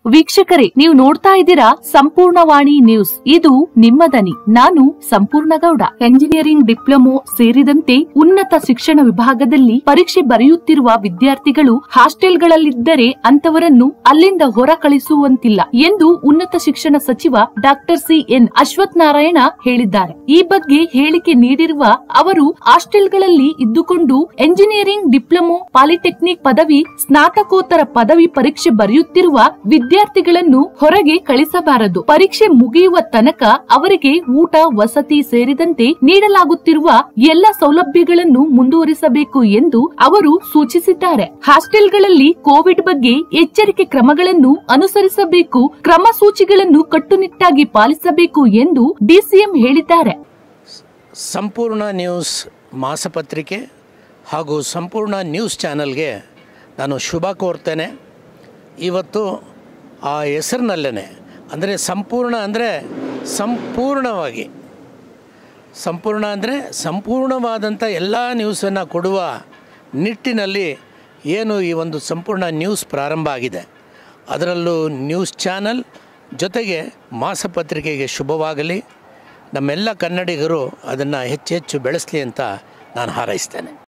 ವೀಕ್ಷಕರೇ ನೀವು ನೋಡ್ತಾ ಇದ್ದೀರಾ ಸಂಪೂರ್ಣವಾಣಿ ನ್ಯೂಸ್ ಇದು ನಿಮ್ಮ ದನಿ ನಾನು ಸಂಪೂರ್ಣ ಗೌಡ ಎಂಜಿನಿಯರಿಂಗ್ ಡಿಪ್ಲೊಮೊ ಸೇರಿದಂತೆ ಉನ್ನತ ಶಿಕ್ಷಣ ವಿಭಾಗದಲ್ಲಿ ಪರೀಕ್ಷೆ ಬರೆಯುತ್ತಿರುವ ವಿದ್ಯಾರ್ಥಿಗಳು ಹಾಸ್ಟೆಲ್ಗಳಲ್ಲಿದ್ದರೆ ಅಂತವರನ್ನು ಅಲ್ಲಿಂದ ಹೊರ ಕಳಿಸುವಂತಿಲ್ಲ ಎಂದು ಉನ್ನತ ಶಿಕ್ಷಣ ಸಚಿವ doctor C N Ashwath Narayana ಹೇಳಿದ್ದಾರೆ ಈ ಬಗ್ಗೆ ಹೇಳಿಕೆ ನೀಡಿರುವ ಅವರು ಹಾಸ್ಟೆಲ್ಗಳಲ್ಲಿ ಇದ್ದುಕೊಂಡು ಎಂಜಿನಿಯರಿಂಗ್ ಡಿಪ್ಲೊಮೊ ಪಾಲಿಟೆಕ್ನಿಕ್ ಪದವಿ ಸ್ನಾತಕೋತ್ತರ ಪದವಿ ಪರೀಕ್ಷೆ ಬರೆಯುತ್ತಿರುವ ವಿದ್ಯಾರ್ಥಿಗಳನ್ನು ಹೊರಗೆ ಕಳಿಸಬಾರದು ಪರೀಕ್ಷೆ ಮುಗಿಯುವ ತನಕ ಅವರಿಗೆ ಊಟ ವಸತಿ ಸೇರಿದಂತೆ ನೀಡಲಾಗುತ್ತಿರುವ ಎಲ್ಲ ಸೌಲಭ್ಯಗಳನ್ನು ಮುಂದುವರಿಸಬೇಕು ಎಂದು ಅವರು ಸೂಚಿಸಿದ್ದಾರೆ ಹಾಸ್ಟೆಲ್ಗಳಲ್ಲಿ ಕೋವಿಡ್ ಬಗ್ಗೆ ಎಚ್ಚರಿಕೆ ಕ್ರಮಗಳನ್ನು ಅನುಸರಿಸಬೇಕು ಕ್ರಮ ಸೂಚಿಗಳನ್ನು ಕಟ್ಟುನಿಟ್ಟಾಗಿ ಪಾಲಿಸಬೇಕು ಎಂದು ಡಿಸಿಎಂ ಹೇಳಿದ್ದಾರೆ ಸಂಪೂರ್ಣ ನ್ಯೂಸ್ ಮಾಸಪತ್ರಿಕೆ ಹಾಗೂ ಸಂಪೂರ್ಣ ನ್ಯೂಸ್ ಚಾನಲ್ಗೆ ನಾನು ಶುಭ ಕೋರ್ತೇನೆ ಇವತ್ತು ಆ ಹೆಸರಿನಲ್ಲೇ ಅಂದರೆ ಸಂಪೂರ್ಣ ಅಂದರೆ ಸಂಪೂರ್ಣವಾಗಿ ಸಂಪೂರ್ಣ ಅಂದರೆ ಸಂಪೂರ್ಣವಾದಂಥ ಎಲ್ಲ ನ್ಯೂಸನ್ನು ಕೊಡುವ ನಿಟ್ಟಿನಲ್ಲಿ ಏನು ಈ ಒಂದು ಸಂಪೂರ್ಣ ನ್ಯೂಸ್ ಪ್ರಾರಂಭ ಆಗಿದೆ ಅದರಲ್ಲೂ ನ್ಯೂಸ್ ಚಾನಲ್ ಜೊತೆಗೆ ಮಾಸಪತ್ರಿಕೆಗೆ ಶುಭವಾಗಲಿ ನಮ್ಮೆಲ್ಲ ಕನ್ನಡಿಗರು ಅದನ್ನು ಹೆಚ್ಚು ಹೆಚ್ಚು ಬೆಳೆಸಲಿ ಅಂತ ನಾನು ಹಾರೈಸ್ತೇನೆ